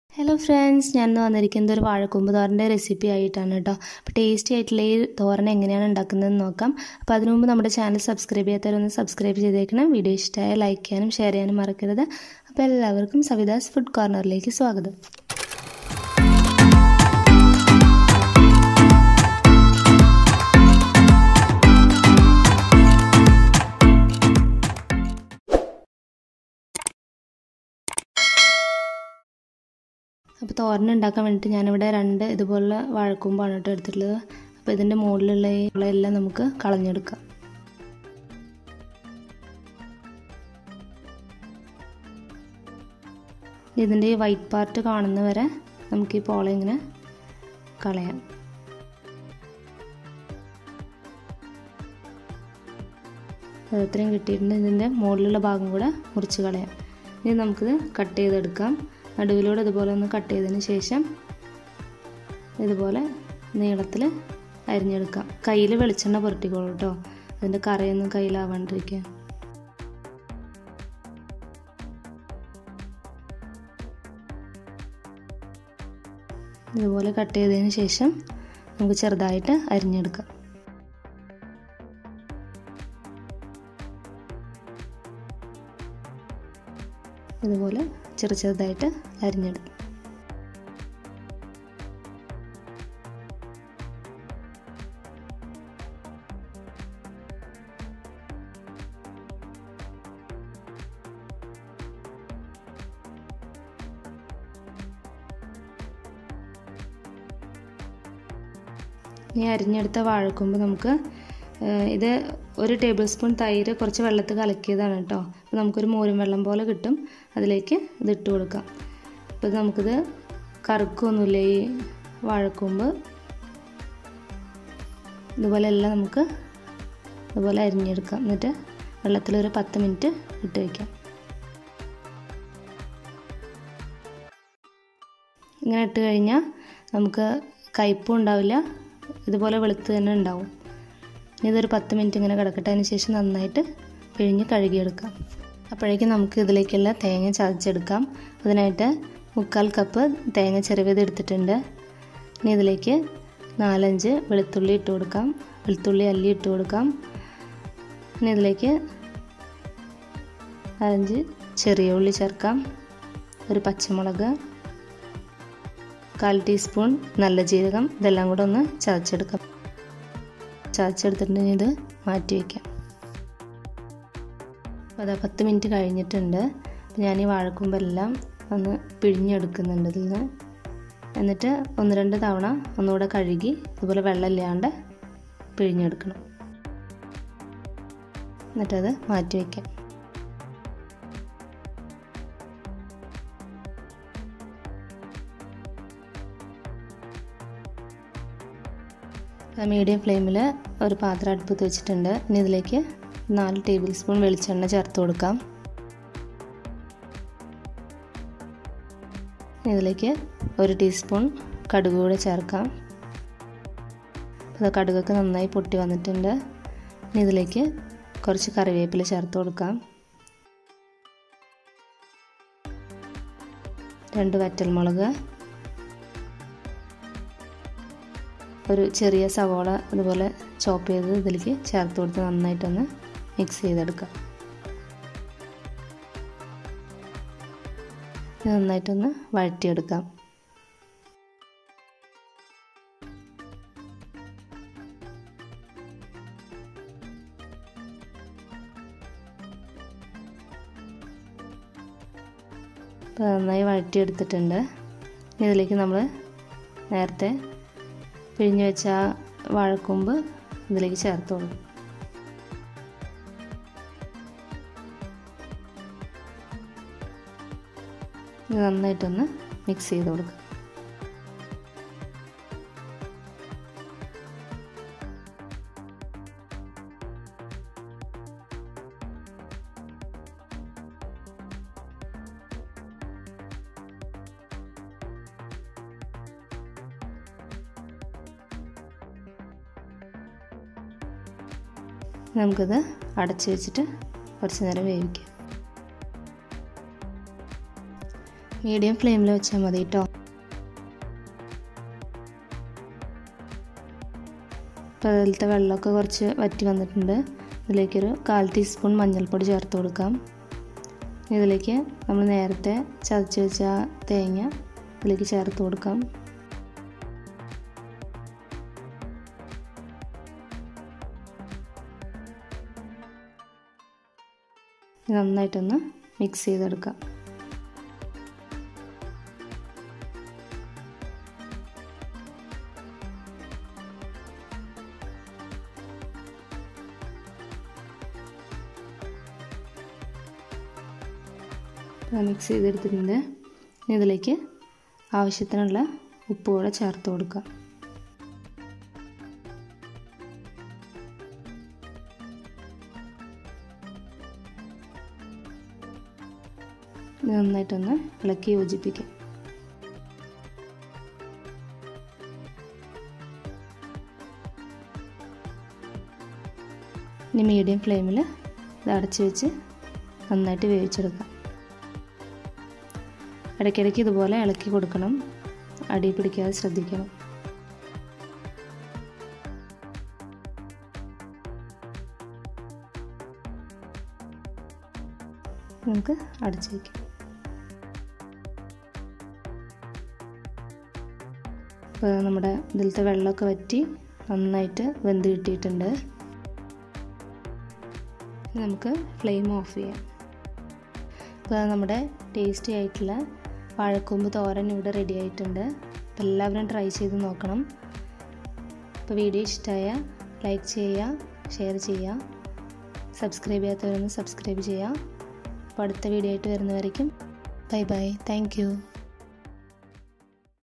hello friends ഞാൻ ഇന്ന് വന്നിരിക്കുന്നത് ഒരു വാഴക്കൊമ്പ് തോരൻ്റെ റെസിപ്പി ആയിട്ടാണ് കേട്ടോ അപ്പോൾ ടേസ്റ്റി ആയിട്ടുള്ള ഈ തോരൻ എങ്ങനെയാണ് ഉണ്ടാക്കുന്നതെന്ന് നോക്കാം അപ്പോൾ അതിനു മുമ്പ് നമ്മുടെ ചാനൽ സബ്സ്ക്രൈബ് ചെയ്യാത്തവരൊന്ന് സബ്സ്ക്രൈബ് ചെയ്തേക്കണം വീഡിയോ ഇഷ്ടമായ ലൈക്ക് ചെയ്യാനും ഷെയർ ചെയ്യാനും മറക്കരുത് അപ്പോൾ എല്ലാവർക്കും സവിതാസ് ഫുഡ് കോർണറിലേക്ക് സ്വാഗതം അപ്പോൾ തോരൻ ഉണ്ടാക്കാൻ വേണ്ടിയിട്ട് ഞാനിവിടെ രണ്ട് ഇതുപോലുള്ള വാഴക്കൂമ്പാണ് കേട്ടോ എടുത്തിട്ടുള്ളത് അപ്പോൾ ഇതിൻ്റെ മുകളിലുള്ള ഈ എല്ലാം നമുക്ക് കളഞ്ഞെടുക്കാം ഇതിൻ്റെ ഈ വൈറ്റ് പാർട്ട് കാണുന്ന വരെ നമുക്ക് ഈ പോള ഇങ്ങനെ കളയാം അത്രയും കിട്ടിയിട്ടുണ്ട് ഇതിൻ്റെ മുകളിലുള്ള ഭാഗം കൂടെ മുറിച്ച് കളയാം ഇനി നമുക്കിത് കട്ട് ചെയ്തെടുക്കാം നടുവിലൂടെ ഇതുപോലെ ഒന്ന് കട്ട് ചെയ്തതിന് ശേഷം ഇതുപോലെ നീളത്തിൽ അരിഞ്ഞെടുക്കാം കയ്യിൽ വെളിച്ചെണ്ണ പുരട്ടിക്കോളൂ കേട്ടോ അതിൻ്റെ കറയൊന്നും കയ്യിലാവാണ്ടിരിക്കുക ഇതുപോലെ കട്ട് ചെയ്തതിന് ശേഷം നമുക്ക് ചെറുതായിട്ട് അരിഞ്ഞെടുക്കാം ഇതുപോലെ ചെറു ചെറുതായിട്ട് അരിഞ്ഞെടുക്കും ഈ അരിഞ്ഞെടുത്ത വാഴക്കൊമ്പ് നമുക്ക് ഇത് ഒരു ടേബിൾ സ്പൂൺ തൈര് കുറച്ച് വെള്ളത്തിൽ കലക്കിയതാണ് കേട്ടോ അപ്പോൾ നമുക്കൊരു മോരും വെള്ളം പോലെ കിട്ടും അതിലേക്ക് ഇത് ഇട്ട് കൊടുക്കാം അപ്പോൾ നമുക്കിത് കറുക്കൊന്നുമില്ല ഈ വാഴക്കൊമ്പ് ഇതുപോലെ എല്ലാം നമുക്ക് ഇതുപോലെ അരിഞ്ഞെടുക്കാം എന്നിട്ട് വെള്ളത്തിലൊരു പത്ത് മിനിറ്റ് ഇട്ട് വയ്ക്കാം ഇങ്ങനെ ഇട്ട് കഴിഞ്ഞാൽ നമുക്ക് കയ്പും ഉണ്ടാവില്ല ഇതുപോലെ വെളുത്ത് തന്നെ ഉണ്ടാവും ഇനി ഇതൊരു പത്ത് മിനിറ്റ് ഇങ്ങനെ കിടക്കട്ടെ അതിന് ശേഷം നന്നായിട്ട് പിഴിഞ്ഞ് കഴുകിയെടുക്കാം അപ്പോഴേക്കും നമുക്ക് ഇതിലേക്കുള്ള തേങ്ങ ചതച്ചെടുക്കാം അതിനായിട്ട് മുക്കാൽ കപ്പ് തേങ്ങ ചെറുവിത് എടുത്തിട്ടുണ്ട് ഇനി ഇതിലേക്ക് നാലഞ്ച് വെളുത്തുള്ളി ഇട്ട് കൊടുക്കാം വെളുത്തുള്ളി അല്ലി ഇട്ട് കൊടുക്കാം ഇനി ഇതിലേക്ക് അഞ്ച് ചെറിയ ഉള്ളി ചേർക്കാം ഒരു പച്ചമുളക് കാൽ ടീസ്പൂൺ നല്ല ജീരകം ഇതെല്ലാം കൂടെ ഒന്ന് ചതച്ചെടുക്കാം ചതച്ചെടുത്തിട്ടുണ്ടെങ്കിൽ ഇത് മാറ്റി വയ്ക്കാം അപ്പോൾ അതാ പത്ത് മിനിറ്റ് കഴിഞ്ഞിട്ടുണ്ട് അപ്പോൾ ഞാൻ ഈ വാഴക്കുമ്പെല്ലാം ഒന്ന് പിഴിഞ്ഞെടുക്കുന്നുണ്ട് ഇതിൽ നിന്ന് എന്നിട്ട് ഒന്ന് രണ്ട് തവണ ഒന്നുകൂടെ കഴുകി ഇതുപോലെ വെള്ളമില്ലാണ്ട് പിഴിഞ്ഞെടുക്കണം എന്നിട്ടത് മാറ്റി വയ്ക്കാം മീഡിയം ഫ്ലെയിമിൽ ഒരു പാത്രം അടുപ്പത്ത് വെച്ചിട്ടുണ്ട് ഇനി ഇതിലേക്ക് നാല് ടേബിൾ സ്പൂൺ വെളിച്ചെണ്ണ ചേർത്ത് കൊടുക്കാം ഇതിലേക്ക് ഒരു ടീസ്പൂൺ കടുക് കൂടെ ചേർക്കാം അത് കടുകൊക്കെ നന്നായി പൊട്ടി വന്നിട്ടുണ്ട് ഇനി ഇതിലേക്ക് കുറച്ച് കറിവേപ്പില ചേർത്ത് കൊടുക്കാം രണ്ട് വറ്റൽമുളക് ഒരു ചെറിയ സവോള അതുപോലെ ചോപ്പ് ചെയ്ത് ഇതിലേക്ക് ചേർത്ത് കൊടുത്ത് നന്നായിട്ടൊന്ന് മിക്സ് ചെയ്തെടുക്കാം നന്നായിട്ടൊന്ന് വഴറ്റിയെടുക്കാം നന്നായി വഴറ്റിയെടുത്തിട്ടുണ്ട് ഇതിലേക്ക് നമ്മൾ നേരത്തെ പിഴിഞ്ഞ് വെച്ച വാഴക്കൊമ്പ് ഇതിലേക്ക് ചേർത്തോളൂ നന്നായിട്ടൊന്ന് മിക്സ് ചെയ്ത് കൊടുക്കുക നമുക്കിത് അടച്ചു വെച്ചിട്ട് കുറച്ച് നേരം വേവിക്കാം മീഡിയം ഫ്ലെയിമിൽ വെച്ചാൽ മതി കേട്ടോ ഇപ്പോൾ അതിലത്തെ വെള്ളമൊക്കെ കുറച്ച് വറ്റി വന്നിട്ടുണ്ട് ഇതിലേക്കൊരു കാൽ ടീസ്പൂൺ മഞ്ഞൾപ്പൊടി ചേർത്ത് കൊടുക്കാം ഇതിലേക്ക് നമ്മൾ നേരത്തെ ചതച്ച് വെച്ച തേങ്ങ ഇതിലേക്ക് ചേർത്ത് കൊടുക്കാം നന്നായിട്ടൊന്ന് മിക്സ് ചെയ്തെടുക്കാം മിക്സ് ചെയ്തെടുത്തിട്ടുണ്ട് ഇനി ഇതിലേക്ക് ആവശ്യത്തിനുള്ള ഉപ്പ് കൂടെ ചേർത്ത് കൊടുക്കാം നന്നായിട്ടൊന്ന് ഇളക്കി യോജിപ്പിക്കാം ഇനി മീഡിയം ഫ്ലെയിമിൽ ഇത് അടച്ച് വെച്ച് നന്നായിട്ട് വേവിച്ചെടുക്കാം ഇടയ്ക്കിടയ്ക്ക് ഇതുപോലെ ഇളക്കി കൊടുക്കണം അടി പിടിക്കാതെ ശ്രദ്ധിക്കണം നമുക്ക് അടച്ചു വയ്ക്കാം ഇപ്പോൾ നമ്മുടെ ഇതിലത്തെ വെള്ളമൊക്കെ വറ്റി നന്നായിട്ട് വെന്ത് കിട്ടിയിട്ടുണ്ട് നമുക്ക് ഫ്ലെയിം ഓഫ് ചെയ്യാം ഇപ്പോൾ നമ്മുടെ ടേസ്റ്റി ആയിട്ടുള്ള വാഴക്കൊമ്പ് തോരൻ ഇവിടെ റെഡി ആയിട്ടുണ്ട് അപ്പോൾ എല്ലാവരും ട്രൈ ചെയ്ത് നോക്കണം അപ്പോൾ വീഡിയോ ഇഷ്ടമായ ലൈക്ക് ചെയ്യുക ഷെയർ ചെയ്യുക സബ്സ്ക്രൈബ് ചെയ്യാത്തവരൊന്ന് സബ്സ്ക്രൈബ് ചെയ്യുക അപ്പോൾ അടുത്ത വീഡിയോ ആയിട്ട് വരുന്നവരേക്കും ബൈ ബൈ താങ്ക്